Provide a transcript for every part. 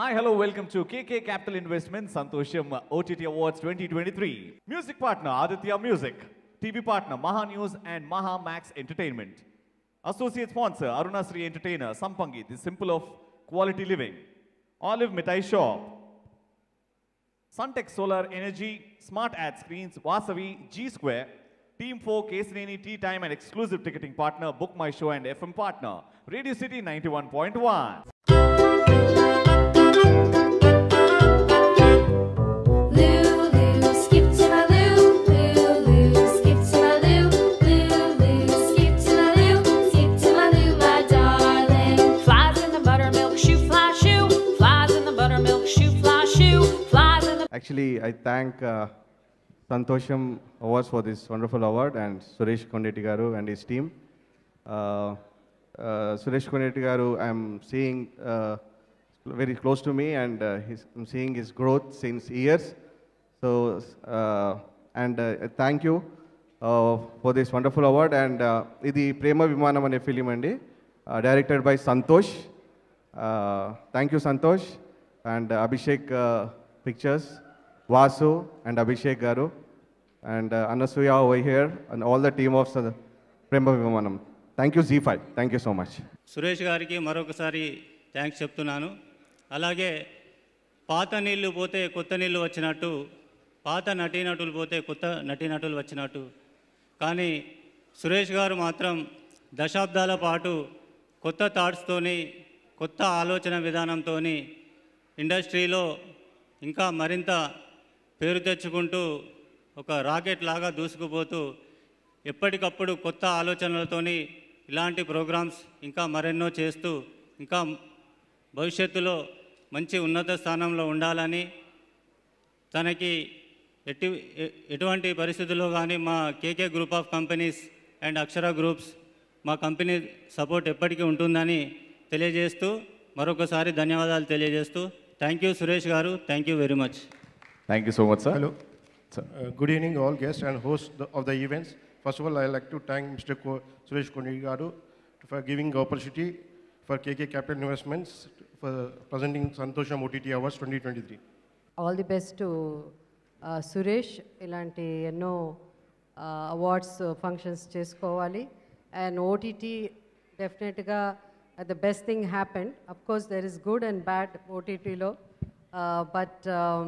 Hi, hello, welcome to KK Capital Investments Santosham OTT Awards 2023. Music partner Aditya Music. TV partner Maha News and Maha Max Entertainment. Associate sponsor Aruna Sri Entertainer Sampangi, the symbol of quality living. Olive Mitai Shop. Suntech Solar Energy, Smart Ad Screens, Vasavi, G Square, Team 4, Kesineni Tea Time and exclusive ticketing partner, Book My Show and FM partner, Radio City 91.1. Lulu, skip to my loo, Lulu, skip to my loo, Lulu, skip to my loo, skip to my loo, my darling. Flies in the buttermilk shoe, fly shoe. Flies in the buttermilk shoe, fly shoe. Flies in the Actually, I thank uh, Santosham Awards for this wonderful award and Suresh Kondeti Garu and his team. Uh, uh, Suresh Kondeti Garu, I'm seeing uh, very close to me and uh, he's, I'm seeing his growth since years. So, uh, and uh, thank you uh, for this wonderful award. And uh, ఇది ప్రేమ విమానం అనే film అండి directed by Santosh thank you Santosh and Abhishek pictures Vasu and Abhishek garu and Anasuya over here and all the team of Prema Vimanam thank you Zee five thank you so much Suresh గారికి మరొకసారి thanks చెప్తున్నాను అలాగే పాత నీళ్లు పోతే కొత్త నీళ్లు వచ్చినట్టు పాత నటీనటులు పోతే కొత్త నటీనటులు వచ్చినట్టు కానీ సురేష్ గారు మాత్రం దశాబ్దాల పాటు కొత్త థాట్స్తోని కొత్త ఆలోచన విధానంతో ఇండస్ట్రీలో ఇంకా మరింత పేరు తెచ్చుకుంటూ ఒక రాకెట్ లాగా దూసుకుపోతూ ఎప్పటికప్పుడు కొత్త ఆలోచనలతోని ఇలాంటి ప్రోగ్రామ్స్ ఇంకా మరెన్నో చేస్తూ ఇంకా భవిష్యత్తులో మంచి ఉన్నత స్థానంలో ఉండాలని తనకి ఎట్టి ఎ- ఎటువంటి పరిస్థితుల్లో కానీ మా KK group of companies and Akshara groups మా కంపెనీ సపోర్ట్ ఎప్పటికీ ఉంటుందని తెలియజేస్తూ మరొకసారి ధన్యవాదాలు తెలియజేస్తూ thank you Suresh garu thank you very much Thank you so much, sir. Hello. Sir. Uh, good evening, all guests and hosts the- of the events. First of all, I'd like to thank Mr. Ko- Suresh Kondigadu for giving the opportunity for KK Capital Investments for presenting Santosham OTT Awards 2023. All the best to Suresh ఇలాంటి ఎన్నో awards functions చేసుకోవాలి and OTT definitely the best thing happened of course there is good and bad ఓటీటీలో but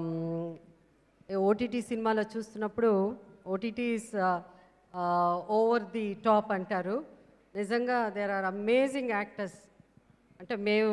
OTT సినిమాలో చూస్తున్నప్పుడు OTTs over the top అంటారు నిజంగా there are amazing actors అంటే మేము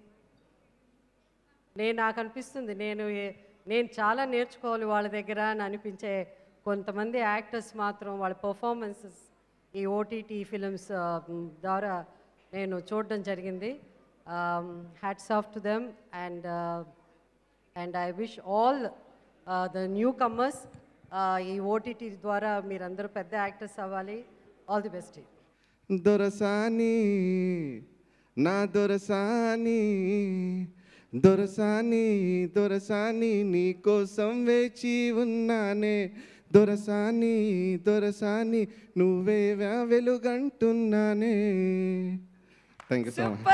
నేను నాకు అనిపిస్తుంది నేను ఏ- నేను చాలా నేర్చుకోవాలి వాళ్ళ దగ్గర అని అనిపించే కొంతమంది యాక్టర్స్ మాత్రం వాళ్ళ పర్ఫార్మెన్సెస్ ఈ ఓటీటీ ఫిలిమ్స్ ద్వారా నేను చూడడం జరిగింది hats off to them and and I wish all the newcomers ఈ ఓటీటీ ద్వారా మీరందరూ పెద్ద యాక్టర్స్ అవ్వాలి ఆల్ ది బెస్ట్ దొరసాని నా దొరసాని దొరసాని దొరసాని నీ కోసం వేచి ఉన్నానే దొరసాని దొరసాని నువ్వే వే- వెలుగంటున్నానే thank you so much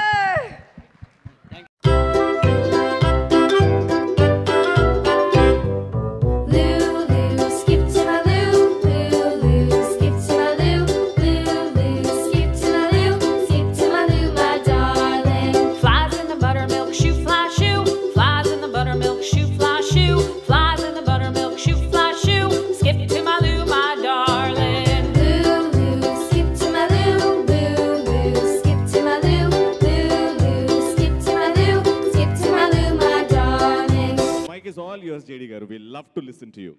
Lulu, skip to my loo, Lulu, skip to my loo, Lulu, skip to my loo, skip to my loo, my darling. flies in the buttermilk shoe, fly shoe. Flies in the buttermilk shoe, fly shoe. Flies in the buttermilk shoe, fly shoe. Skip to my loo, my darling. Lulu, skip to my loo, Lulu, skip to my loo, Lulu, skip to my loo, skip to my loo, my darling. Mike is all yours, JD Garu. We love to listen to you.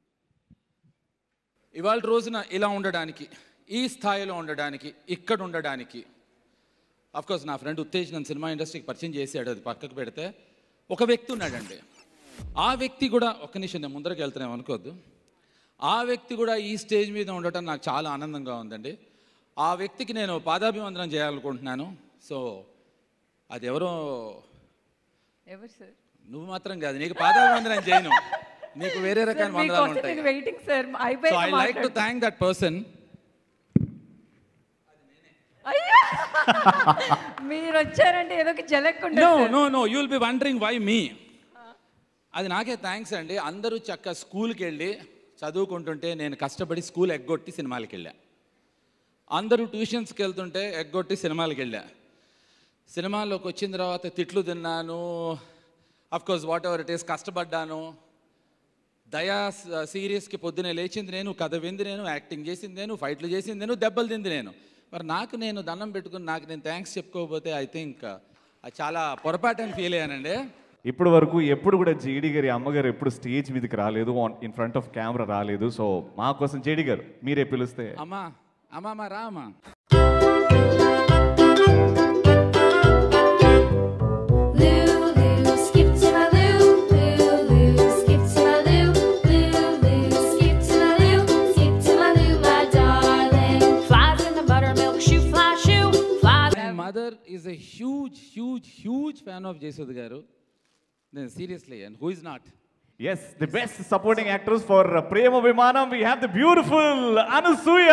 ఇవాళ రోజున ఇలా ఉండడానికి ఈ స్థాయిలో ఉండడానికి ఇక్కడ ఉండడానికి course నా ఫ్రెండ్ ఉత్తేజ్ నన్ను సినిమా ఇండస్ట్రీకి పరిచయం చేశాడు అది పక్కకు పెడితే ఒక వ్యక్తి ఉన్నాడండి ఆ వ్యక్తి కూడా ఒక్క నిమిషం నేను ముందరకు వెళ్తున్నాం అనుకోవద్దు ఆ వ్యక్తి కూడా ఈ స్టేజ్ మీద ఉండటం నాకు చాలా ఆనందంగా ఉందండి ఆ వ్యక్తికి నేను పాదాభివందనం చేయాలనుకుంటున్నాను సో అది ఎవరో ఎవరు సార్ నువ్వు మాత్రం కాదు నీకు పాదాభివందనం చేయను నీకు వేరే రకమైన వందనాలు మీకోసం ఉంటాయి నేను వెయిటింగ్ సార్ సో అయిపోయి I like to thank that person అయ్యా మీరు వచ్చారంటే ఏదో ఒక జలక్కుండా no no no you will be wondering why me అది నాకే థ్యాంక్స్ అండి అందరూ చక్క స్కూల్కి వెళ్ళి చదువుకుంటుంటే నేను కష్టపడి స్కూల్ ఎగ్గొట్టి సినిమాలకి వెళ్ళా అందరూ ట్యూషన్స్కి వెళ్తుంటే ఎగ్గొట్టి సినిమాలకి వెళ్ళా సినిమాల్లోకి వచ్చిన తర్వాత తిట్లు తిన్నాను course whatever it is కష్టపడ్డాను దయా సీరియస్కి పొద్దునే లేచింది నేను కథ వింది నేను యాక్టింగ్ చేసింది నేను ఫైట్లు చేసింది నేను దెబ్బలు తింది నేను మరి నాకు నేను దండం పెట్టుకుని నాకు నేను థ్యాంక్స్ చెప్పుకోకపోతే ఐ థింక్ అది చాలా పొరపాటు అని ఫీల్ అయ్యానండి ఇప్పటి వరకు ఎప్పుడు కూడా జేడి గారి అమ్మగారు ఎప్పుడు స్టేజ్ మీదకి రాలేదు ఇన్ ఫ్రంట్ ఆఫ్ కెమెరా రాలేదు సో మా కోసం జేడి గారు మీరే పిలిస్తే అమ్మా అమ్మా మా రా అమ్మా Lulu, skip to my loo, Lulu, skip to my loo, Lulu, skip to my loo, skip to my loo, my darling. Flies in the buttermilk shoe, fly shoe, flies. My mother is a huge huge huge fan of Jayasudha garu నేను seriously and who is not as the best supporting actors for Prema Vimanam we have the beautiful Anasuya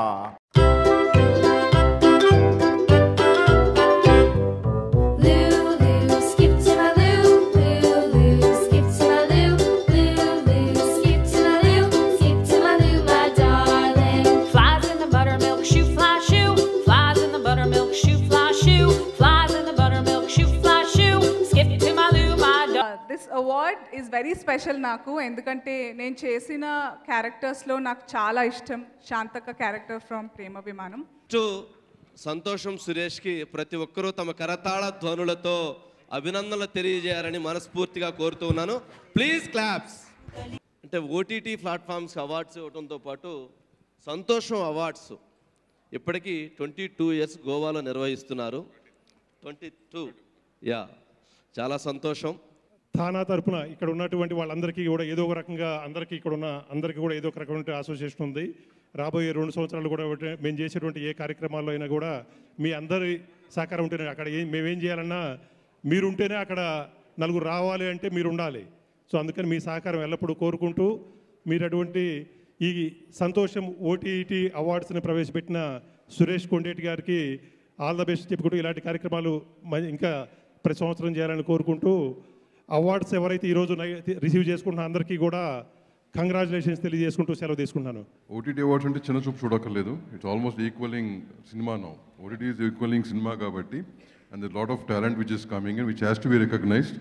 Lulu, skip to my loo, Lulu, skip to my loo, Lulu, skip to my loo, skip to my loo, my darling. Flies in the buttermilk shoe, fly shoe, flies in the buttermilk shoe, fly shoe, flies in the buttermilk shoe, fly shoe. Skip to my loo, my dog. This award is very special నాకు ఎందుకంటే నేను చేసిన క్యారెక్టర్స్లో నాకు చాలా ఇష్టం శాంతక character from ప్రేమ విమానం first సంతోషం సురేష్కి ప్రతి ఒక్కరూ తమ కరతాళ ధ్వనులతో అభినందనలు తెలియజేయాలని మనస్ఫూర్తిగా కోరుతూ ఉన్నాను ప్లీజ్ క్లాప్స్ అంటే ఓటీటీ ప్లాట్ఫామ్స్ అవార్డ్స్ ఇవ్వడంతో పాటు సంతోషం అవార్డ్స్ ఇప్పటికీ ట్వంటీ టూ ఇయర్స్ గోవాలో నిర్వహిస్తున్నారు ట్వంటీ టూ యా చాలా సంతోషం థానా తరపున ఇక్కడ ఉన్నటువంటి వాళ్ళందరికీ కూడా ఏదో ఒక రకంగా అందరికీ ఇక్కడ ఉన్న అందరికీ కూడా ఏదో ఒక రకమైన అసోసియేషన్ ఉంది రాబోయే రెండు సంవత్సరాలు కూడా ఒకటి మేము చేసేటువంటి ఏ కార్యక్రమాల్లో అయినా కూడా మీ అందరి సహకారం ఉంటేనే అక్కడ ఏం మేమేం చేయాలన్నా మీరుంటేనే అక్కడ నలుగురు రావాలి అంటే మీరు ఉండాలి సో అందుకని మీ సహకారం ఎల్లప్పుడూ కోరుకుంటూ మీరు అటువంటి ఈ సంతోషం ఓటీటీ అవార్డ్స్ని ప్రవేశపెట్టిన సురేష్ కొండేటి గారికి ఆల్ ద బెస్ట్ చెప్పుకుంటూ ఇలాంటి కార్యక్రమాలు మ- ఇంకా ప్రతి సంవత్సరం చేయాలని కోరుకుంటూ అవార్డ్స్ ఎవరైతే ఈరోజు రిసీవ్ చేసుకుంటున్న అందరికీ కూడా కంగ్రాచులేషన్స్ తెలియజేసుకుంటూ సెలవు తీసుకుంటున్నాను ఓటీటీ అవార్డ్స్ అంటే చిన్న చూపు చూడక్కర్లేదు it's almost equalling cinema now OTT is equalling cinema కాబట్టి and the lot of talent which is coming and which has to be recognized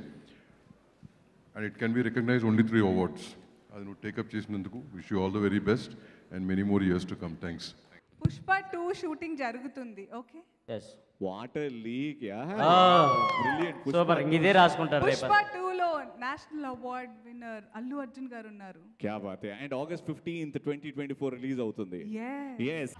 and it can be recognize only three awards అది నువ్వు take up చేసినందుకు wish you all the very best and many more years to come thanks Pushpa two shooting జరుగుతుంది okay water leak yeah super ఇదే రాసుకుంటారు రేపు పుష్ప టూలో national award winner Allu Arjun garu ఉన్నారు క్యా బాత్ and August fifteenth twenty twenty four release అవుతుంది Yes. Yes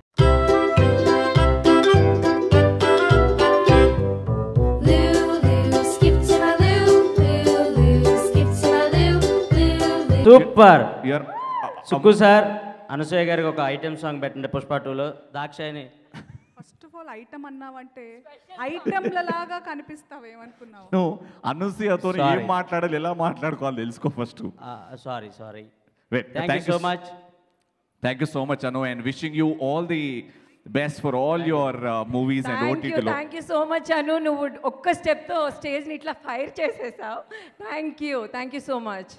Lulu, skip to my loo, Lulu, skip to my loo, Lulu. Super you are Sukku sir Anasuya గారికి ఒక ఐటెం సాంగ్ పెట్టండి పుష్ప టూలో Dakshayani first of all item అన్నావంటే ఐటమ్ల లాగా కనిపిస్తావు ఏమనుకున్నావు నువ్వు అనసూయతో ఏం Sorry. మాట్లాడాలి ఎలా మాట్లాడుకోవాలి తెలుసుకో first sorry sorry Wait, thank you thank so you. Much thank you so much Anu and wishing you all the best for all your movies and thank you ఓటీటీలో thank you so much Anu నువ్వు ఒక్క స్టెప్తో స్టేజ్ని ఇట్లా fire చేసేసావు thank you thank you so much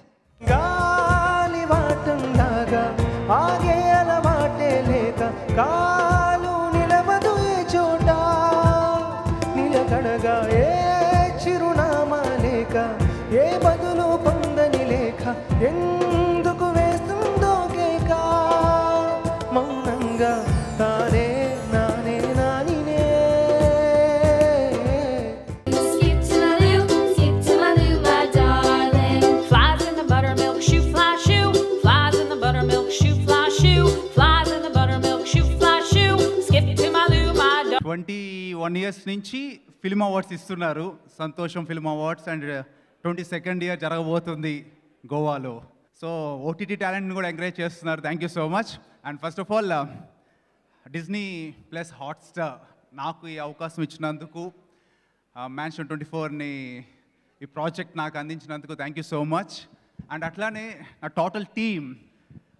గాలివాటంలాగా ఆగే అలవాటే లేక కాలు నిలవదు ఏ చోట నిలకడగా ఏ చిరునామా లేక ఏ బదులు పొందని లేక ఎందుకు వేస్తుందో కేక మౌనంగా తానే నానే నానినే Skip to my loo, skip to my loo, my darling. Flies in the buttermilk shoe, fly shoe, flies in the buttermilk shoe, fly shoe, flies in the buttermilk shoe, fly shoe. Skip to my loo, my dog. Twenty one years నుంచి film awards ఇస్తున్నారు సంతోషం film awards and twenty second year జరగబోతుంది గోవాలో so OTT టాలెంట్ని కూడా encourage చేస్తున్నారు thank you so much and first of all Disney plus Hotstar నాకు ఈ అవకాశం ఇచ్చినందుకు మ్యాన్షన్ ట్వంటీ ఫోర్ని ఈ ప్రాజెక్ట్ నాకు అందించినందుకు thank you so much and అట్లానే నా total team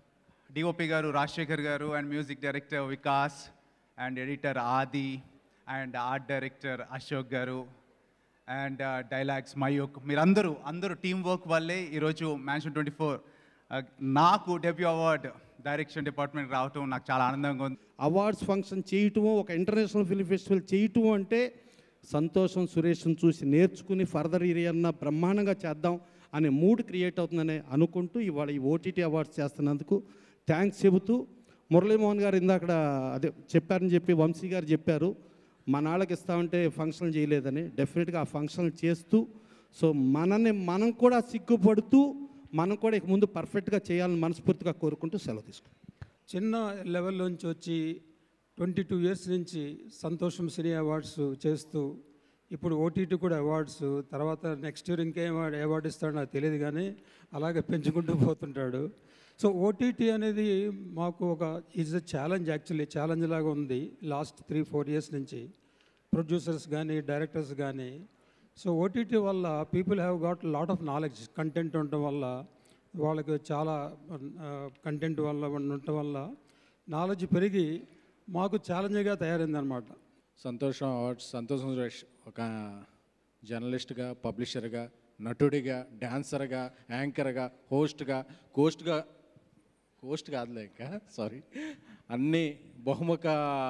DOP garu Rajasekhar garu and music director Vikas and editor Adi and art director Ashok garu and dialogues Mayukh మీరందరూ అందరూ టీం వర్క్ వల్లే ఈరోజు మ్యాన్షన్ ట్వంటీ ఫోర్ నాకు డెబ్యూ అవార్డ్ డైరెక్షన్ డిపార్ట్మెంట్ రావటం నాకు చాలా ఆనందంగా ఉంది అవార్డ్స్ ఫంక్షన్ చేయటం ఒక ఇంటర్నేషనల్ ఫిల్మ్ ఫెస్టివల్ చేయటం అంటే సంతోషం సురేష్ని చూసి నేర్చుకుని ఫర్దర్ ఏరియా బ్రహ్మాండంగా చేద్దాం అనే మూడ్ క్రియేట్ అవుతుందని అనుకుంటూ ఇవాళ ఈ ఓటీటీ అవార్డ్స్ చేస్తున్నందుకు థ్యాంక్స్ చెబుతూ మురళీమోహన్ గారు ఇందాక అదే చెప్పారని చెప్పి వంశీ గారు చెప్పారు మా నాళ్ళకి ఇస్తామంటే ఫంక్షన్ చేయలేదని డెఫినెట్గా ఆ ఫంక్షన్ చేస్తూ సో మనల్ని మనం కూడా సిగ్గుపడుతూ మనం కూడా ఇక ముందు పర్ఫెక్ట్గా చేయాలని మనస్ఫూర్తిగా కోరుకుంటూ సెలవు తీసుకుంటాం చిన్న లెవెల్ నుంచి వచ్చి ట్వంటీ టూ ఇయర్స్ నుంచి సంతోషం సినీ అవార్డ్స్ చేస్తూ ఇప్పుడు ఓటీటీ కూడా అవార్డ్స్ తర్వాత నెక్స్ట్ ఇయర్ ఇంకేం అవార్డు ఇస్తాడో నాకు తెలియదు కానీ అలాగే పెంచుకుంటూ పోతుంటాడు సో ఓటీటీ అనేది మాకు ఒక is a challenge actually challenge లాగా ఉంది లాస్ట్ త్రీ ఫోర్ ఇయర్స్ నుంచి ప్రొడ్యూసర్స్ కానీ డైరెక్టర్స్ కానీ సో ఓటీటీ వల్ల people have got lot of knowledge content ఉండటం వల్ల వాళ్ళకి చాలా కంటెంట్ వల్ల ఉండటం వల్ల నాలెడ్జ్ పెరిగి మాకు ఛాలెంజ్గా తయారైందనమాట సంతోషం అవార్డ్స్ సంతోషం సురేష్ ఒక జర్నలిస్ట్గా పబ్లిషర్గా నటుడిగా డాన్సర్గా యాంకర్గా హోస్ట్గా కోస్ట్గా హోస్ట్ కాదులే ఇంకా సారీ అన్ని బహుముఖ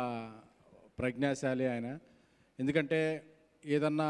ప్రజ్ఞాశాలి ఆయన ఎందుకంటే ఏదన్నా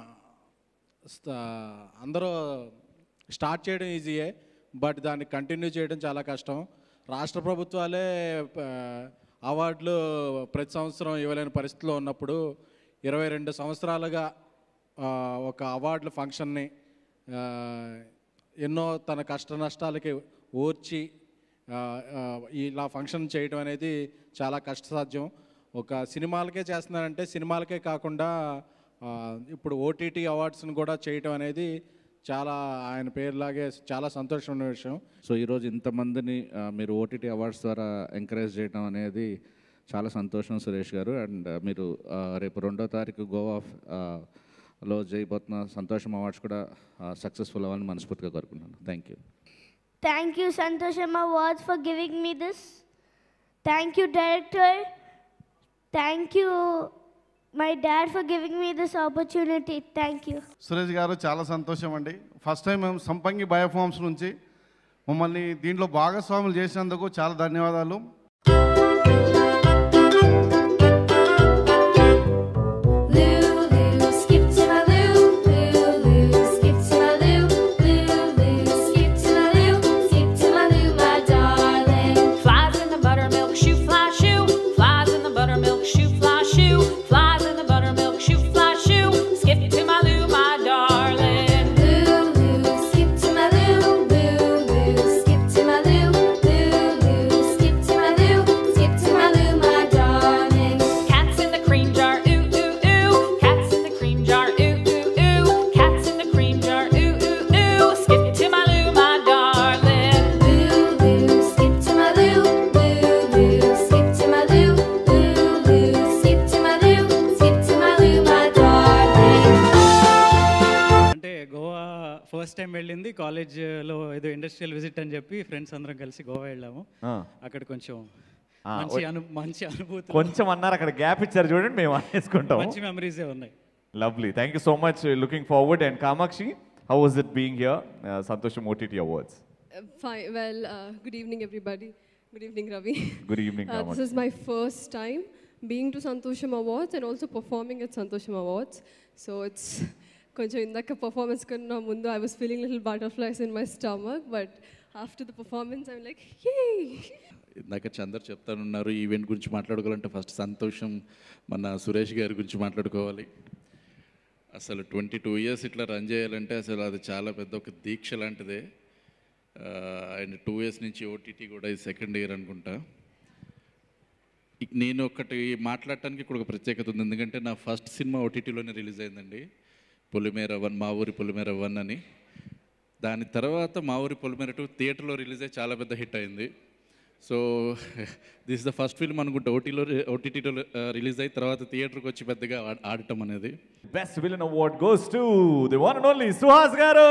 స్త- అందరూ స్టార్ట్ చేయడం ఈజీయే బట్ దాన్ని కంటిన్యూ చేయడం చాలా కష్టం రాష్ట్ర ప్రభుత్వాలే ప- అవార్డులు ప్రతి సంవత్సరం ఇవ్వలేని పరిస్థితిలో ఉన్నప్పుడు ఇరవై రెండు సంవత్సరాలుగా ఆ, ఒక అవార్డుల ఫంక్షన్ని ఆ, ఎన్నో తన కష్ట నష్టాలకి ఓర్చి ఆ, ఆ, ఇలా ఫంక్షన్ చేయడం అనేది చాలా కష్టసాధ్యం ఒక సినిమాలకే చేస్తున్నారంటే సినిమాలకే కాకుండా ఆ, ఇప్పుడు ఓటీటీ అవార్డ్స్ని కూడా చేయటం అనేది చాలా ఆయన పేరులాగే చాలా సంతోషమైన విషయం సో ఈరోజు ఇంతమందిని ఆ, మీరు ఓటీటీ అవార్డ్స్ ద్వారా ఎంకరేజ్ చేయడం అనేది చాలా సంతోషం సురేష్ గారు అండ్ మీరు ఆ, రేపు రెండో తారీఖు గోవా ఆ, లో చేయబోతున్న సంతోషం అవార్డ్స్ కూడా సక్సెస్ఫుల్ అవ్వాలని మనస్ఫూర్తిగా కోరుకుంటున్నాను thank you Thank you, Santosham Awards, for giving me this. Thank you, director. Thank you, my dad, for giving me this opportunity. Thank you. Suresh garu చాలా సంతోషం అండి ఫస్ట్ టైం మేము సంపంగి బయోఫార్మ్స్ నుంచి మమ్మల్ని దీంట్లో భాగస్వాములు చేసినందుకు చాలా ధన్యవాదాలు Lulu, skip to my Lou, Lulu, skip to my Lou, Lulu, skip to my Lou, skip to my Lou, my darling. Flies in the buttermilk shoe fly shoe. Flies in the buttermilk shoe fly shoe. Flies in the buttermilk shoe fly shoe. Skip to my loo, my darling. Lulu, skip to my Lou, Lulu, skip to my Lou, Lulu, skip to my Lou, skip to my Lou, my darling. Cats in the cream jar, ooh ooh ooh. Cats in the cream jar, ooh ooh ooh. Cats in the cream jar, ooh ooh ooh. Skip to my loo, my darling. Lulu, skip to my Lou, Lulu, skip to my Lou, Lulu, skip to my Lou, skip to my Lou, my darling. అంటే Goa first time వెళ్ళింది కాలేజ్లో ఏదో industrial visit అని చెప్పి friends అందరం కలిసి గోవా వెళ్ళాము ఆ. అక్కడ కొంచెం ఆ, మంచి ఓ- అను మంచి అనుభూతి కొంచెం అన్నారు అక్కడ గ్యాప్ ఇచ్చారు చూడండి మేము అనేసుకుంటాం మంచి మెమరీసే ఉన్నాయి lovely thank you so much looking forward and Kamakshi how was it being here Santosham OTT awards Uh, Fine. Well, uh, good evening, everybody. Good evening, Ravi. Good evening, Uh, this Kamakshi. is my first time being to Santosham Awards and also performing at Santosham Awards. So it's కొంచెం ఇందాక performance కన్నా ముందు I was feeling little butterflies in my stomach but after the performance I'm like hey ఇందాక చందర్ చెప్తానున్నారు ఈ event గురించి మాట్లాడుకోవాలంటే first సంతోషం మన సురేష్ గారి గురించి మాట్లాడుకోవాలి అసలు ట్వంటీ టూ ఇయర్స్ ఇట్లా రన్ చేయాలంటే అసలు అది చాలా పెద్ద ఒక దీక్ష లాంటిదే అండ్ టూ ఇయర్స్ నుంచి ఓటీటీ కూడా ఇది సెకండ్ ఇయర్ అనుకుంటా ఇక్- నేను ఒకటి మాట్లాడటానికి ఇక్కడ ఒక ప్రత్యేకత ఉంది ఎందుకంటే నా ఫస్ట్ సినిమా ఓటీటీలోనే రిలీజ్ అయిందండి పొలిమేర వన్ మా ఊరి పొలిమేర వన్ అని దాని తర్వాత మా ఊరి పొలిమేర టూ థియేటర్లో రిలీజ్ అయ్యి చాలా పెద్ద హిట్ అయింది so this the first film అనుకుంటా ఓటీలో ఓటీటీలో రిలీజ్ అయ్యి తర్వాత థియేటర్కి వచ్చి పెద్దగా ఆడ- ఆడటం అనేది best villain award goes to the one and only Suhas garu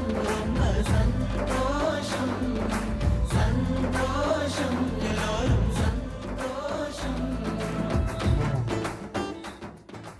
సంతోషం సంతోషం ఎలోరం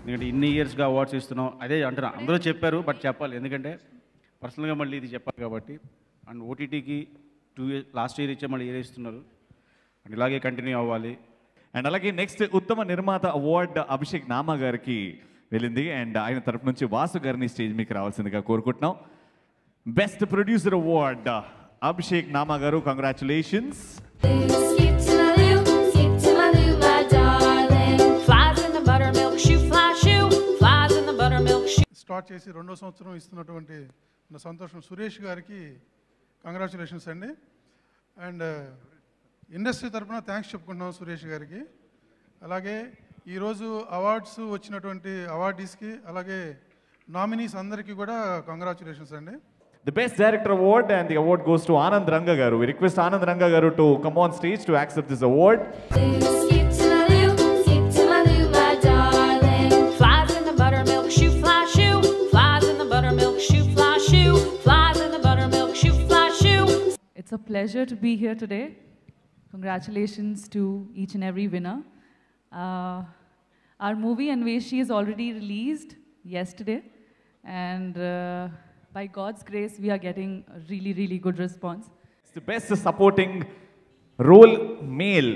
ఎందుకంటే ఇన్ని ఇయర్స్గా అవార్డ్స్ ఇస్తున్నాం అదే అంటున్నా అందరూ చెప్పారు బట్ చెప్పాలి ఎందుకంటే పర్సనల్గా మళ్ళీ ఇది చెప్పాలి కాబట్టి అండ్ ఓటీటీకి టూ ఇయర్ లాస్ట్ ఇయర్ ఇచ్చే మళ్ళీ ఇయర్ ఇస్తున్నారు అండ్ ఇలాగే కంటిన్యూ అవ్వాలి అండ్ అలాగే నెక్స్ట్ ఉత్తమ నిర్మాత అవార్డ్ అభిషేక్ నామా గారికి వెళ్ళింది అండ్ ఆయన తరపు నుంచి వాసు గారిని స్టేజ్ మీకు రావాల్సిందిగా కోరుకుంటున్నాం best producer award Abhishek Nama garu congratulations Skip to my loo, skip to my loo, my darling. Flies in the buttermilk shoe, fly shoe. Flies in the buttermilk shoe. Start చేసి రెండో సంవత్సరం ఇస్తున్నటువంటి మన సంతోషం సురేష్ గారికి కంగ్రాచులేషన్స్ అండి అండ్ ఇండస్ట్రీ తరపున థ్యాంక్స్ చెప్పుకుంటున్నాం సురేష్ గారికి అలాగే ఈరోజు అవార్డ్స్ వచ్చినటువంటి అవార్డీస్కి అలాగే నామినీస్ అందరికీ కూడా కంగ్రాచులేషన్స్ అండి The best director award and the award goes to Anand Ranga garu. We request Anand Ranga garu to come on stage to accept this award. Skip to my loo, skip to my loo, my darling. Flies in the buttermilk shoe, fly shoe. Flies in the buttermilk shoe, fly shoe. Flies in the buttermilk shoe, fly shoe. It's a pleasure to be here today. Congratulations to each and every winner. Uh, our movie Anveshi is already released yesterday, and uh, by God's grace, we are getting a really, really good response. The best supporting role male.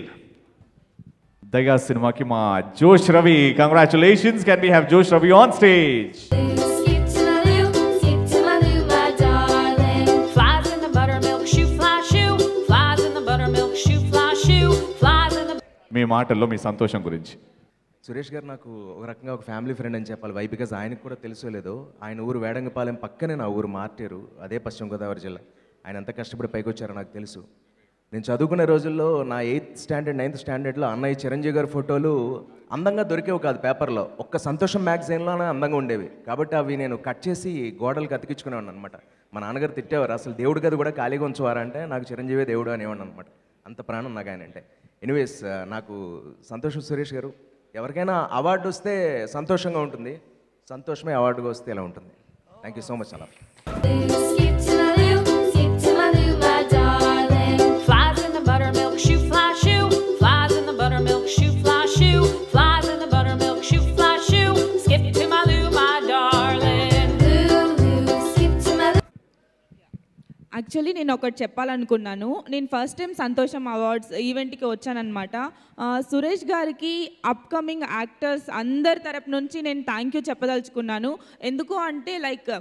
Daya cinema ki ma Josh Ravi. Congratulations. Can we have Josh Ravi on stage? Skip to my loo, skip to my loo, my darling. Flies in the buttermilk shoe, fly shoe. Flies in the buttermilk shoe, fly shoe. Flies in the మీ మాటల్లో మీ సంతోషం గురించి సురేష్ గారు నాకు ఒక రకంగా ఒక family friend అని చెప్పాలి వై బికాజ్ ఆయనకు కూడా తెలుసో లేదో ఆయన ఊరు వేడంగపాలెం పక్కనే నా ఊరు మార్టేరు అదే పశ్చిమ గోదావరి జిల్లా ఆయన ఎంత కష్టపడి పైకి వచ్చారో నాకు తెలుసు నేను చదువుకునే రోజుల్లో నా ఎయిత్ స్టాండర్డ్ నైన్త్ స్టాండర్డ్లో అన్నయ్య చిరంజీవి గారి ఫోటోలు అందంగా దొరికేవి కాదు పేపర్లో ఒక్క సంతోషం మ్యాగజైన్లోనే అందంగా ఉండేవి కాబట్టి అవి నేను కట్ చేసి గోడలకు అతికించుకునేవాడిని అనమాట మా నాన్నగారు తిట్టేవారు అసలు దేవుడి గది కూడా ఖాళీగా ఉంచువారంటే నాకు చిరంజీవి దేవుడు అనేవాడిని అనమాట అంత ప్రాణం నాకు ఆయన అంటే ఎనీవేస్ నాకు సంతోషం సురేష్ గారు ఎవరికైనా అవార్డు వస్తే సంతోషంగా ఉంటుంది సంతోషమే అవార్డుగా వస్తే ఎలా ఉంటుంది థ్యాంక్ యూ సో మచ్ అలా skip to my loo, skip to my loo, my darling. Flies in the buttermilk shoe, fly shoe. Flies in the buttermilk shoe, fly shoe. Flies in the buttermilk shoe, fly shoe. Skip to my loo, my darling. Loo, loo, skip to my loo. Actually నేను ఒకటి చెప్పాలనుకున్నాను నేను first time సంతోషం awards ఈవెంట్కి వచ్చానమాట ఆ, సురేష్ గారికి upcoming actors అందరి తరపు నుంచి నేను థ్యాంక్ యూ చెప్పదలుచుకున్నాను ఎందుకు అంటే లైక్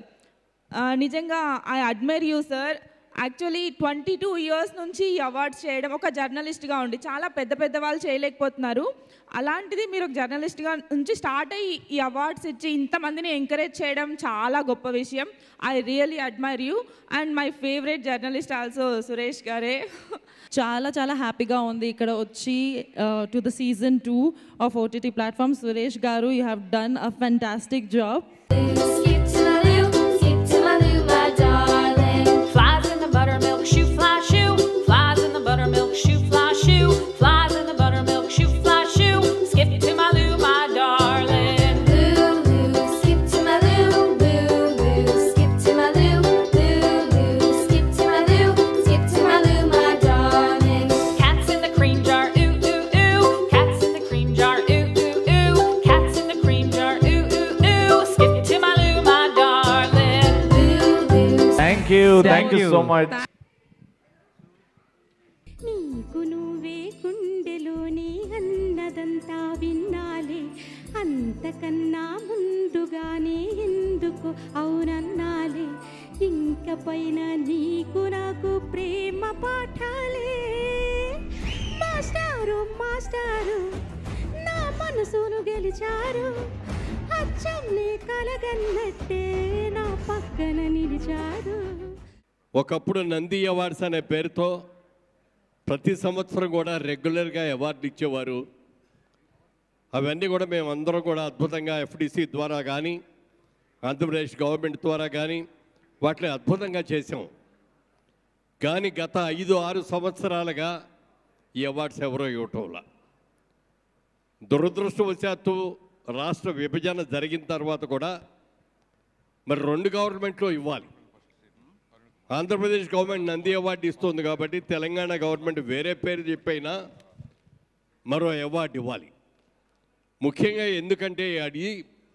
నిజంగా I admire you sir actually twenty two years నుంచి ఈ అవార్డ్స్ చేయడం ఒక జర్నలిస్ట్గా ఉండి చాలా పెద్ద పెద్ద వాళ్ళు చేయలేకపోతున్నారు అలాంటిది మీరు ఒక జర్నలిస్ట్గా నుంచి స్టార్ట్ అయ్యి ఈ అవార్డ్స్ ఇచ్చి ఇంతమందిని ఎంకరేజ్ చేయడం చాలా గొప్ప విషయం I really admire you and my favourite journalist also Suresh గారే చాలా చాలా హ్యాపీగా ఉంది ఇక్కడ వచ్చి to the season two of OTT platform Suresh garu you have done a fantastic job Skip to my loo, skip to my loo, my darling. Flies in the buttermilk shoe, fly shoe. Flies in the buttermilk shoe, fly shoe. Flies in the buttermilk shoe, fly shoe. Skip to my loo, my darling. Loo, loo, skip to my loo, loo, loo, skip to my loo, loo, loo, skip to my loo, skip to my loo, my darling. Cats in the cream jar, ooh, ooh, ooh. Cats in the cream jar, ooh, ooh, ooh. Cats in the cream jar, ooh, ooh, ooh. Skip to my loo, my darling. Loo, loo. Thank you thank you so much నీకు నువ్వే గుండెలోని అన్నదంతా విన్నాలే అంతకన్నా ముందుగానే ఎందుకు అవునన్నాలే ఇంక పైన నీకు నాకు ప్రేమ పాఠాలే మాస్టారు మాస్టారు నా మనసును గెలిచారు అచ్చం నీ కలగన్నట్టే నా పక్కన నిలిచారు ఒకప్పుడు నంది అవార్డ్స్ అనే పేరుతో ప్రతి సంవత్సరం కూడా రెగ్యులర్గా అవార్డు ఇచ్చేవారు అవన్నీ కూడా మేము అందరం కూడా అద్భుతంగా ఎఫ్డిసి ద్వారా కానీ ఆంధ్రప్రదేశ్ గవర్నమెంట్ ద్వారా కానీ వాటిని అద్భుతంగా చేసాం కానీ గత ఐదు ఆరు సంవత్సరాలుగా ఈ అవార్డ్స్ ఎవరో ఇవ్వటంలా దురదృష్టవశాత్తు రాష్ట్ర విభజన జరిగిన తర్వాత కూడా మరి రెండు గవర్నమెంట్లు ఇవ్వాలి ఆంధ్రప్రదేశ్ గవర్నమెంట్ నంది అవార్డు ఇస్తుంది కాబట్టి తెలంగాణ గవర్నమెంట్ వేరే పేరు చెప్పైనా మరో అవార్డు ఇవ్వాలి ముఖ్యంగా ఎందుకంటే అది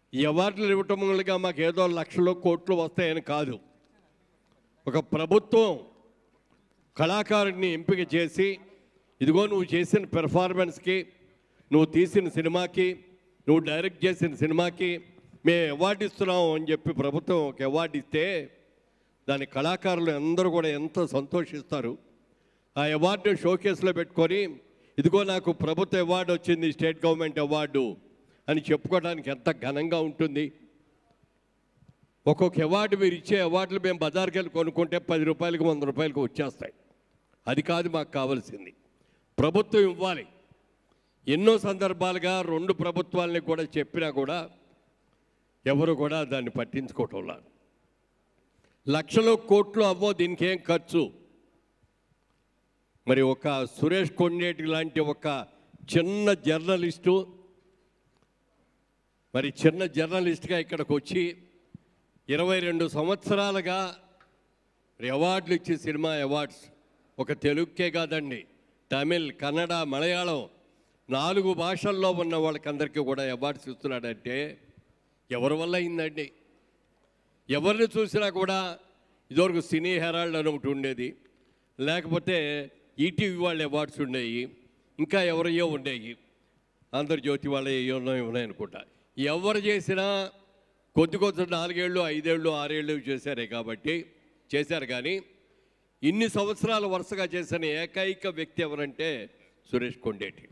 ఈ అవార్డులు ఇవ్వటం మూలంగా మాకు ఏదో లక్షలు కోట్లు వస్తాయని కాదు ఒక ప్రభుత్వం కళాకారుడిని ఎంపిక చేసి ఇదిగో నువ్వు చేసిన పెర్ఫార్మెన్స్కి నువ్వు తీసిన సినిమాకి నువ్వు డైరెక్ట్ చేసిన సినిమాకి మేము అవార్డు ఇస్తున్నాం అని చెప్పి ప్రభుత్వం ఒక అవార్డు ఇస్తే దాని కళాకారులు అందరూ కూడా ఎంత సంతోషిస్తారు ఆ అవార్డు షోకేస్లో పెట్టుకొని ఇదిగో నాకు ప్రభుత్వ అవార్డు వచ్చింది స్టేట్ గవర్నమెంట్ అవార్డు అని చెప్పుకోవడానికి ఎంత ఘనంగా ఉంటుంది ఒక్కొక్క అవార్డు మీరు ఇచ్చే అవార్డులు మేము బజార్కి వెళ్ళి కొనుక్కుంటే పది రూపాయలకి వంద రూపాయలకు వచ్చేస్తాయి అది కాదు మాకు కావాల్సింది ప్రభుత్వం ఇవ్వాలి ఎన్నో సందర్భాలుగా రెండు ప్రభుత్వాలని కూడా చెప్పినా కూడా ఎవరు కూడా దాన్ని పట్టించుకోవటం లేదు లక్షలు కోట్లు అవ్వో దీనికి ఏం ఖర్చు మరి ఒక సురేష్ కొండేటి లాంటి ఒక చిన్న జర్నలిస్టు మరి చిన్న జర్నలిస్ట్గా ఇక్కడికి వచ్చి ఇరవై రెండు సంవత్సరాలుగా అవార్డులు ఇచ్చే సినిమా అవార్డ్స్ ఒక తెలుగుకే కాదండి తమిళ్ కన్నడ మలయాళం నాలుగు భాషల్లో ఉన్న వాళ్ళకందరికీ కూడా అవార్డ్స్ ఇస్తున్నాడంటే ఎవరి వల్ల అయిందండి ఎవరిని చూసినా కూడా ఇదివరకు సినీ హెరాల్డ్ అని ఒకటి ఉండేది లేకపోతే ఈటీవీ వాళ్ళ అవార్డ్స్ ఉండేవి ఇంకా ఎవరయ్యో ఉండేవి ఆంధ్రజ్యోతి వాళ్ళ ఏవో ఉన్నాయి అనుకుంటా ఎవరు చేసినా కొద్ది కొద్ది నాలుగేళ్ళు ఐదేళ్ళు ఆరేళ్ళు చేశారే కాబట్టి చేశారు కానీ ఇన్ని సంవత్సరాలు వరుసగా చేసిన ఏకైక వ్యక్తి ఎవరంటే సురేష్ కొండేటి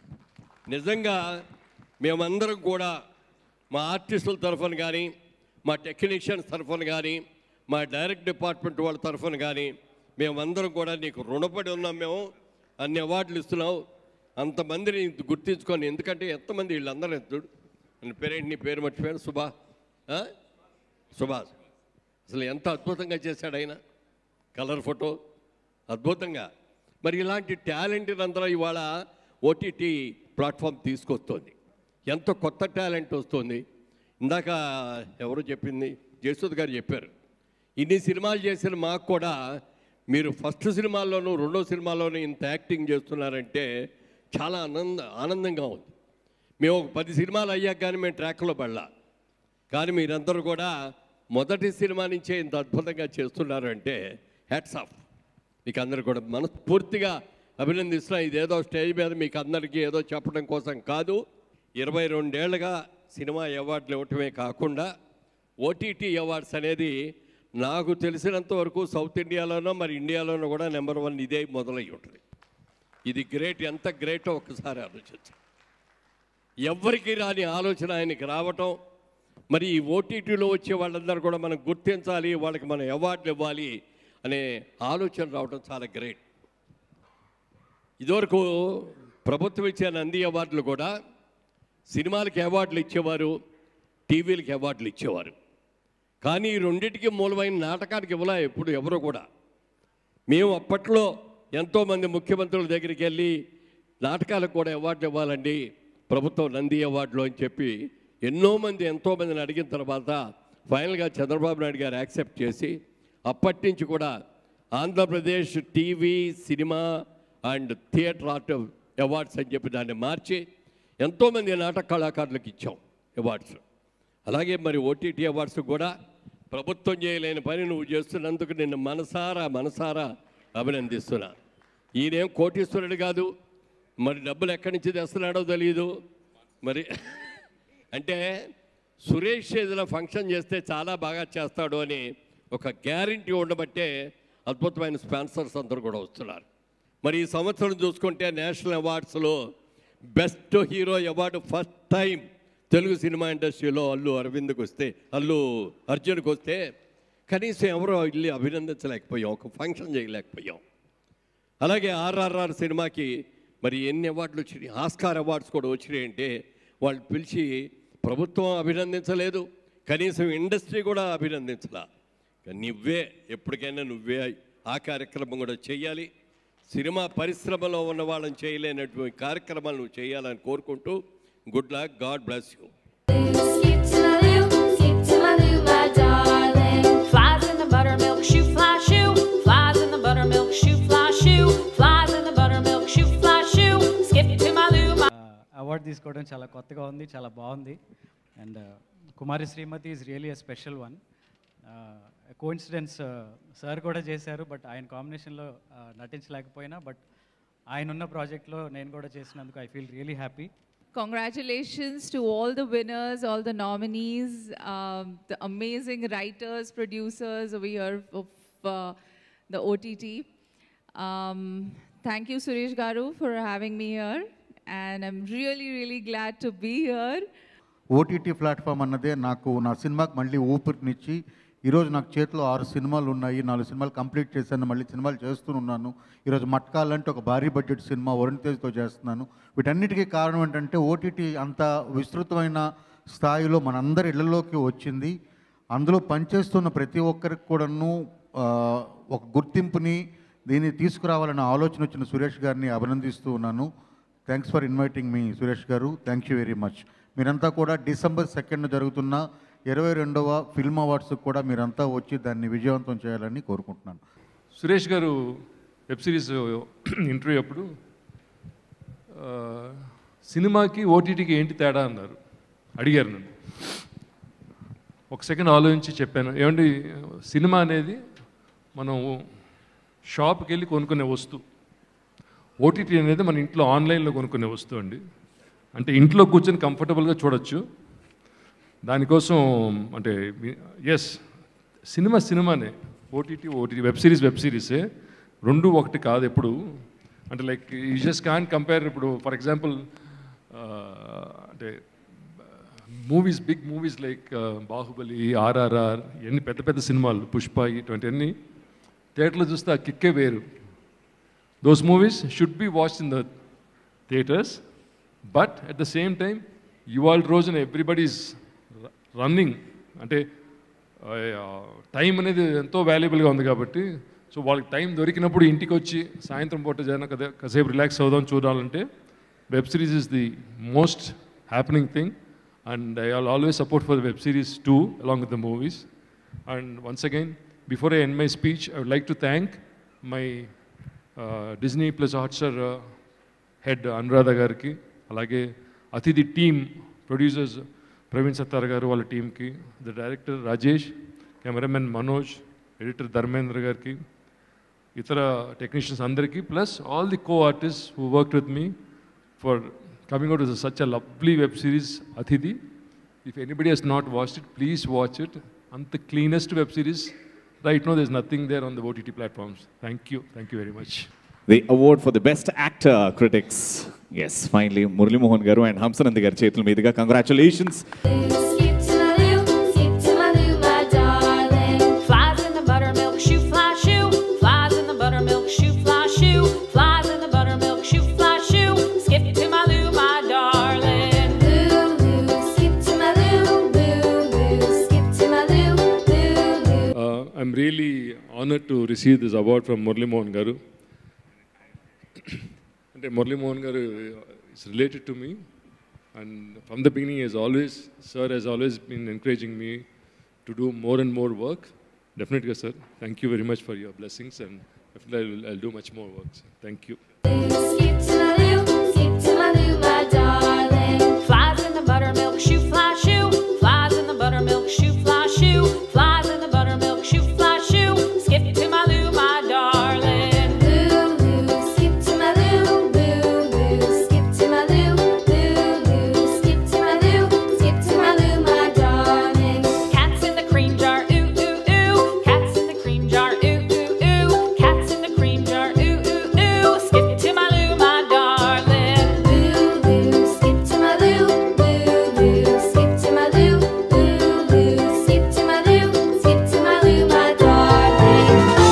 నిజంగా మేమందరం కూడా మా ఆర్టిస్టుల తరఫున కానీ మా టెక్నీషియన్స్ తరఫున కానీ మా డైరెక్ట్ డిపార్ట్మెంట్ వాళ్ళ తరఫున కానీ మేమందరం కూడా నీకు రుణపడి ఉన్నాం మేము అన్ని అవార్డులు ఇస్తున్నావు అంతమందిని గుర్తించుకొని ఎందుకంటే ఎంతమంది వీళ్ళందరూ ఎత్తుడు నీ పేరేంటి నీ పేరు మర్చిపోయాను సుభా ఆ? సుభాష్ అసలు ఎంత అద్భుతంగా చేశాడు ఆయన కలర్ ఫోటో అద్భుతంగా మరి ఇలాంటి టాలెంట్ అందరూ ఇవాళ ఓటీటీ ప్లాట్ఫామ్ తీసుకొస్తుంది ఎంత కొత్త టాలెంట్ వస్తుంది ఇందాక ఎవరు చెప్పింది జయసూద్ గారు చెప్పారు ఇన్ని సినిమాలు చేసిన మాకు కూడా మీరు ఫస్ట్ సినిమాల్లోనూ రెండో సినిమాలోనూ ఇంత యాక్టింగ్ చేస్తున్నారంటే చాలా ఆనంద ఆనందంగా ఉంది మేము ఒక పది సినిమాలు అయ్యాక కానీ మేము ట్రాక్లో పడలా కానీ మీరందరూ కూడా మొదటి సినిమా నుంచే ఇంత అద్భుతంగా చేస్తున్నారు అంటే హ్యాట్స్ ఆఫ్ మీకు అందరు కూడా మనస్ఫూర్తిగా అభినందిస్తున్నా ఇదేదో స్టేజ్ మీద మీకు అందరికీ ఏదో చెప్పడం కోసం కాదు ఇరవై రెండేళ్లుగా సినిమా అవార్డులు ఇవ్వటమే కాకుండా ఓటీటీ అవార్డ్స్ అనేది నాకు తెలిసినంత వరకు సౌత్ ఇండియాలోనో మరి ఇండియాలోనో కూడా నెంబర్ వన్ ఇదే మొదలై ఉంటుంది ఇది గ్రేట్ ఎంత గ్రేటో ఒక్కసారి ఆలోచించండి ఎవ్వరికి రాని ఆలోచన ఆయనకి రావటం మరి ఈ ఓటీటీలో వచ్చే వాళ్ళందరూ కూడా మనం గుర్తించాలి వాళ్ళకి మనం అవార్డులు ఇవ్వాలి అనే ఆలోచన రావడం చాలా గ్రేట్ ఇదివరకు ప్రభుత్వం ఇచ్చే నంది అవార్డులు కూడా సినిమాలకి అవార్డులు ఇచ్చేవారు టీవీలకి అవార్డులు ఇచ్చేవారు కానీ ఈ రెండింటికి మూలమైన నాటకానికి ఇవ్వలే ఎప్పుడు ఎవరు కూడా మేము అప్పట్లో ఎంతోమంది ముఖ్యమంత్రుల దగ్గరికి వెళ్ళి నాటకాలకు కూడా అవార్డు ఇవ్వాలండి ప్రభుత్వం నంది అవార్డులు అని చెప్పి ఎన్నో మంది ఎంతోమందిని అడిగిన తర్వాత ఫైనల్గా చంద్రబాబు నాయుడు గారు యాక్సెప్ట్ చేసి అప్పటి నుంచి కూడా Andhra Pradesh TV cinema and theatre art awards అని చెప్పి దాన్ని మార్చి ఎంతోమంది నాటక కళాకారులకు ఇచ్చాం అవార్డ్స్ అలాగే మరి ఓటీటీ అవార్డ్స్ కూడా ప్రభుత్వం చేయలేని పని నువ్వు చేస్తున్నందుకు నిన్ను మనసారా మనసారా అభినందిస్తున్నా ఈయనేం కోటీశ్వరుడు కాదు మరి డబ్బులు ఎక్కడి నుంచి తెస్తున్నాడో తెలియదు మరి అంటే సురేష్ ఏదైనా ఫంక్షన్ చేస్తే చాలా బాగా చేస్తాడు అని ఒక గ్యారంటీ ఉండబట్టే అద్భుతమైన స్పాన్సర్స్ అందరూ కూడా వస్తున్నారు మరి ఈ సంవత్సరం చూసుకుంటే నేషనల్ అవార్డ్స్లో best hero award first time Telugu cinema ఇండస్ట్రీలో అల్లు అరవింద్కి వస్తే అల్లు అర్జున్కి వస్తే కనీసం ఎవరో వెళ్ళి అభినందించలేకపోయాం ఒక ఫంక్షన్ చేయలేకపోయాం అలాగే ఆర్ఆర్ఆర్ సినిమాకి మరి ఎన్ని అవార్డులు వచ్చినాయి ఆస్కార్ అవార్డ్స్ కూడా వచ్చినాయి అంటే వాళ్ళు పిలిచి ప్రభుత్వం అభినందించలేదు కనీసం ఇండస్ట్రీ కూడా అభినందించలా కానీ నువ్వే ఎప్పటికైనా నువ్వే ఆ కార్యక్రమం కూడా చేయాలి సినిమా పరిశ్రమలో ఉన్న వాళ్ళని చేయలేనటువంటి కార్యక్రమాలు నువ్వు చేయాలని కోరుకుంటూ good luck god bless you Skip to my loo, skip to my loo, my darling. Flies in the buttermilk shoe fly shoe. Flies in the buttermilk shoe fly shoe. Flies in the buttermilk shoe fly shoe. Skip to my loo, my award తీసుకోవడం చాలా కొత్తగా ఉంది చాలా బాగుంది and Kumari Srimathi is really a special one coincidence sir కూడా చేశారు but ఆయన కాంబినేషన్లో నటించలేకపోయినా బట్ ఆయన ఉన్న ప్రాజెక్ట్లో నేను కూడా చేసినందుకు I feel really happy Congratulations to all the winners, all the nominees, um, the amazing writers, producers over here of uh, the OTT. Um, thank you, Suresh Garu, for having me here. And I'm really, really glad to be here. OTT platform అన్నదే నాకు నా సినిమాకి మళ్ళీ ఊపిరినిచ్చి ఈరోజు నాకు చేతిలో ఆరు సినిమాలు ఉన్నాయి నాలుగు సినిమాలు కంప్లీట్ చేశాను మళ్ళీ సినిమాలు చేస్తున్నాను ఈరోజు మట్కాలంటే ఒక భారీ బడ్జెట్ సినిమా వరుణ్ తేజ్తో చేస్తున్నాను వీటన్నిటికీ కారణం ఏంటంటే ఓటీటీ అంత విస్తృతమైన స్థాయిలో మనందరి ఇళ్లలోకి వచ్చింది అందులో పనిచేస్తున్న ప్రతి ఒక్కరికి కూడాను ఆ, ఒక గుర్తింపుని దీన్ని తీసుకురావాలన్న ఆలోచన వచ్చిన సురేష్ గారిని అభినందిస్తూ ఉన్నాను thanks for inviting me Suresh garu thank you very much మీరంతా కూడా డిసెంబర్ సెకండ్ జరుగుతున్న ఇరవై రెండవ ఫిల్మ్ అవార్డ్స్కి కూడా మీరంతా వచ్చి దాన్ని విజయవంతం చేయాలని కోరుకుంటున్నాను సురేష్ గారు వెబ్ సిరీస్ ఇంటర్వ్యూ అప్పుడు ఆ, సినిమాకి ఓటీటీకి ఏంటి తేడా అన్నారు అడిగారు నన్ను ఒక సెకండ్ ఆలోచించి చెప్పాను ఏమండి సినిమా అనేది మనం షాప్కి వెళ్ళి కొనుక్కునే వస్తువు ఓటీటీ అనేది మన ఇంట్లో ఆన్లైన్లో కొనుక్కునే వస్తువు అండి అంటే ఇంట్లో కూర్చొని కంఫర్టబుల్గా చూడొచ్చు దానికోసం అంటే ఎస్ సినిమా సినిమానే OTT OTT web series web సిరీసే రెండు ఒకటి కాదు ఎప్పుడు అంటే like you just can compare ఇప్పుడు ఫర్ ఎగ్జాంపుల్ అంటే movies big movies like Baahubali RRR ఇవన్నీ పెద్ద పెద్ద సినిమాలు పుష్ప ఇటువంటివన్నీ థియేటర్లో చూస్తే ఆ కిక్కే వేరు those movies should be watch in the theatres but at the same time ఇవాళ రోజున ఎవ్రీబడీస్ రన్నింగ్ అంటే టైం అనేది ఎంతో వాల్యుబుల్గా ఉంది కాబట్టి సో వాళ్ళకి టైం దొరికినప్పుడు ఇంటికి వచ్చి సాయంత్రం పూట జన కదా కాసేపు రిలాక్స్ అవుదాం చూడాలంటే web series is the most happening thing and I all always support for the web series too along with the movies and once again before I end my speech I would like to thank my Disney plus Hotstar head Anuradha గారికి అలాగే అతిథి team producers Praveen Sattar garu వాళ్ళ టీంకి the director Rajesh cameraman Manoj editor Dharmendra గారికి ఇతర technicians అందరికీ plus all the co artist who work with me for coming out is such a lovely web series Athidhi if anybody he's not watched it please watch it అంత cleanest web series right no this nothing there on the OTT platforms thank you thank you very much the award for the best actor critics yes finally Muralimohan garu and Hamsanand గారి చేతుల మీదుగా congratulations Skip to my loo, skip to my loo, my darling. Flies in the buttermilk shoe, fly shoe. Flies in the buttermilk shoe, fly shoe. Flies in the buttermilk shoe, fly shoe. Skip to my loo, my darling. Loo, loo, skip to my loo, loo, loo, skip to my loo, loo, loo. Uh, I'm really honored to receive this award from Murli Mohan Garu. అంటే Murali Mohan garu is related to me and from the beginning is always sir he's always been encouraging me to do more and more work డెఫినెట్గా sir thank you very much for your blessings and definitely I do much more work thank you Skip to my loo, skip to my loo, my darling. Flies in the buttermilk shoe, fly shoe. Flies in the buttermilk shoe, fly shoe. Flies in the buttermilk shoe, fly shoe. Skip to my loo, my darling. Loo, loo, skip to my loo, loo, loo, skip to my loo, loo, loo, skip to my loo, skip to my loo, my darling. Cats in the cream jar, ooh, ooh, ooh. Cats in the cream jar, ooh, ooh, ooh. Cats in the cream jar, ooh, ooh, ooh. Skip to my loo, my darling. Loo, loo, skip to my loo, loo, loo, skip to my loo, loo, loo, skip to my loo, skip to my loo, my darling.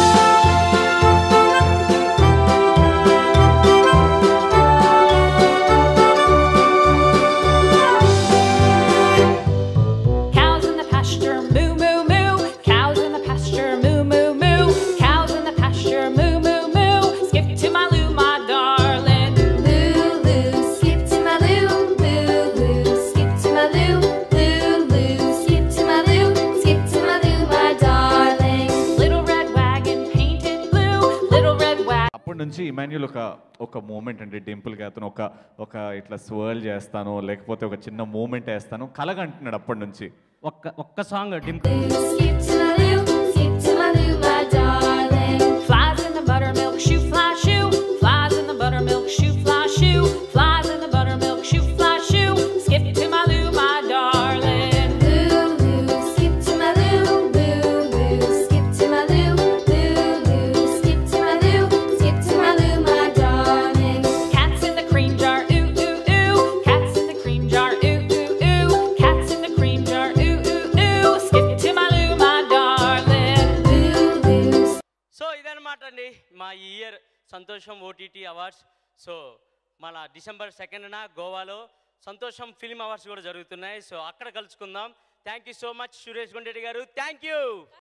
Cows in the pasture, moo moo moo. Cows in the pasture, moo moo moo. Cows in the pasture, moo moo moo. Skip to my loo, my darling. Loo loo, skip to my loo, loo loo, skip to my loo, loo loo, skip to my loo, skip to my loo, my darling. Little red wagon painted blue, little red wagon. అప్పటి నుంచి Emmanuel ఒక ఒక moment అండి డింపుల్గా అతను ఒక ఒక ఇట్లా స్వర్ల్ చేస్తాను లేకపోతే ఒక చిన్న మూమెంట్ వేస్తాను కలగంటున్నాడు అప్పటి నుంచి ఒక్క ఒక్క సాంగ్ డిమ్ Skip to my loo, skip to my loo, my darling. Flies in the buttermilk shoe fly shoe. Flies in the buttermilk shoe fly shoe. Flies in the buttermilk shoe fly shoe. Skip to my loo, my darling. Loo, loo, skip to my loo, loo, loo, skip to my loo, loo, loo, skip to my loo, skip to my loo, my darling. Cats in the cream jar, ooh ooh ooh. Cats in the cream jar, ooh ooh ooh. Cats in the cream jar, ooh ooh ooh. Skip to my loo, my darling. Loo, loo, so ఇదన్నమాట అండి మా ఈ year Santosham OTT awards so మన December సెకండ్న గోవాలో Santosham film awards కూడా జరుగుతున్నాయి so అక్కడ కలుసుకుందాం thank you so much Suresh Gundeddy garu thank you